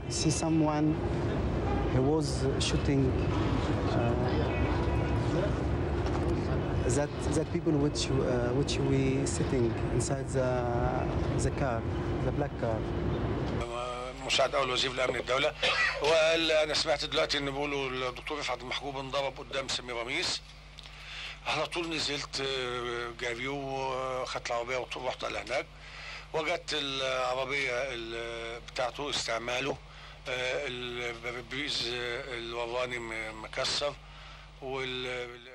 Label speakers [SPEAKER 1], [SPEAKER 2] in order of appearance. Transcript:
[SPEAKER 1] see someone who was shooting uh, that that people which uh, which we sitting inside the the car, the black car.
[SPEAKER 2] مساعد اول وزير لامن الدوله وقال انا سمعت دلوقتي ان بيقولوا الدكتور رفعت المحجوب انضرب قدام سمي رميس على طول نزلت آه، جري وخدت العربيه ورحت على هناك وجدت العربيه ال- بتاعته استعماله آه، البريز الوراني م- مكسر وال